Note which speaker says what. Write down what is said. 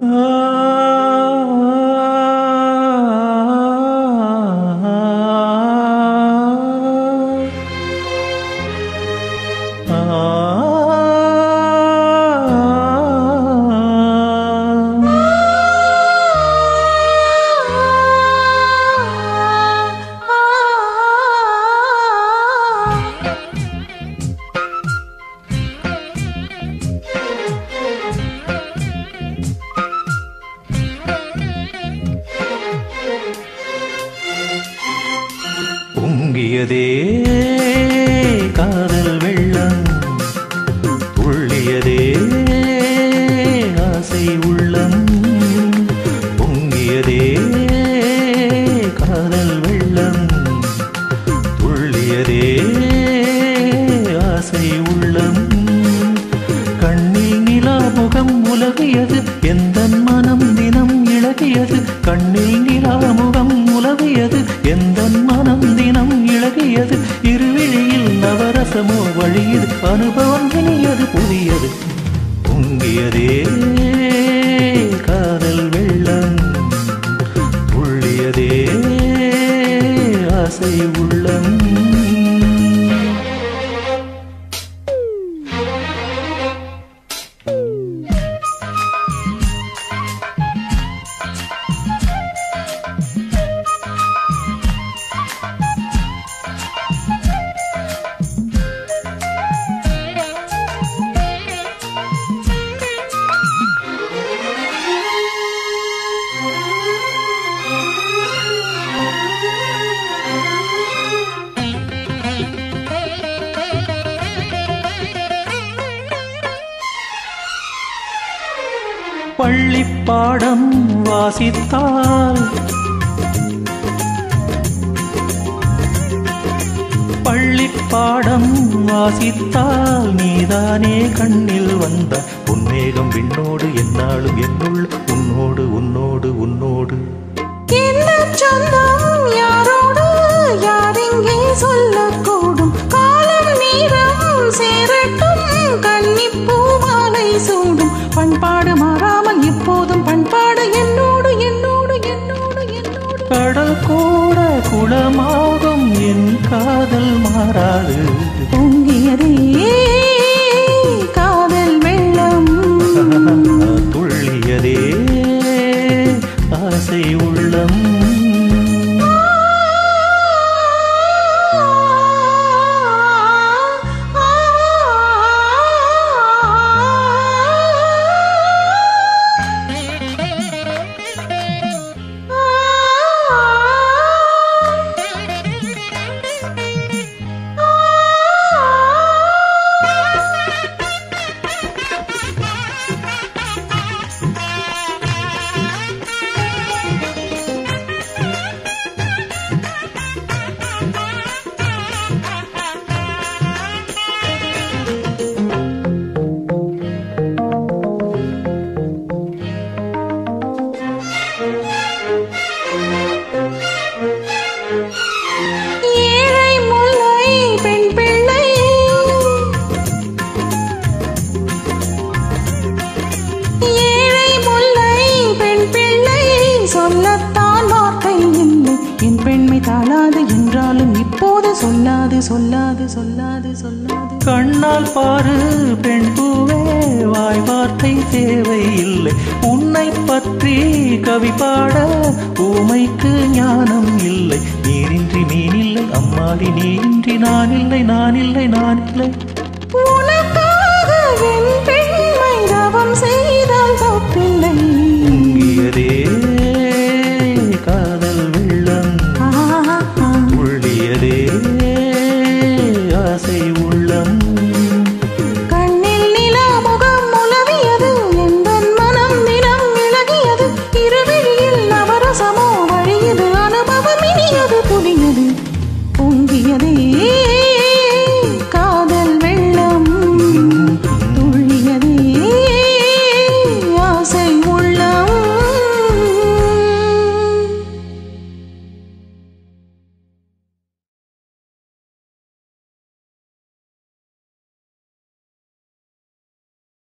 Speaker 1: பொங்கியதே காதல் வெள்ளம் துள்ளியதே ஆசை உள்ளம் பொங்கியதே காதல் வெள்ளம் துள்ளியதே ஆசை உள்ளம் கண்ணில் நிலா முகம் உலகியது எந்த மனம் தினம் இழகியது கண்ணில் நிலா முகம் உலகியது எந்த மனம் தினம் இழகியது இருவிழியில் நவரசமோ வழியது அனுபவம் இனியது புதியது பொங்கியதே காதல் வெள்ளம் துள்ளியதே ஆசை உள்ளம் பள்ளிப்பாடம் வாசித்தால் பள்ளிப்பாடம் வாசித்தால் நீதானே கண்ணில் வந்த உன்மேகம் விண்ணோடு என்னாலும் என்னுள் உன்னோடு உன்னோடு உன்னோடு
Speaker 2: இந்த சொந்தம் யாரோடு யாரெங்கே சொல்லக்கூடும் காலம் நேரம் சேரட்டும் கன்னிப்பூ மாலை சூடும் பண்பாடு மாறாமல் எப்போதும் பண்பாடு என்னோடு என்னோடு என்னோடு என்னோடு
Speaker 1: கடல் கூட குளமாகும் என் காதல் மாறாது
Speaker 2: பொங்கியதே காதல் வெள்ளம்
Speaker 1: துள்ளியதே ஆசை உள்ளம்
Speaker 2: ஏழை முல்லை பெண் பிள்ளை ஏழை முல்லை பெண் பிள்ளை சொல்லத்தான் வார்த்தை இல்லை என் பெண்மை தாழாது என்றாலும் இப்போது சொல்லாது சொல்லாது சொல்லாது சொல்லாது
Speaker 1: கண்ணால் பாரு பெண் பூவே வாய் வார்த்தை தேவையில்லை உன்னை பற்றி கவி பாட ஊமைக்கு ஞானம் இல்லை நீரின்றி மீனில்லை அம்மாடி நீரின்றி நான் இல்லை நான் இல்லை நான் இல்லை
Speaker 2: உனக்காக என் பெண்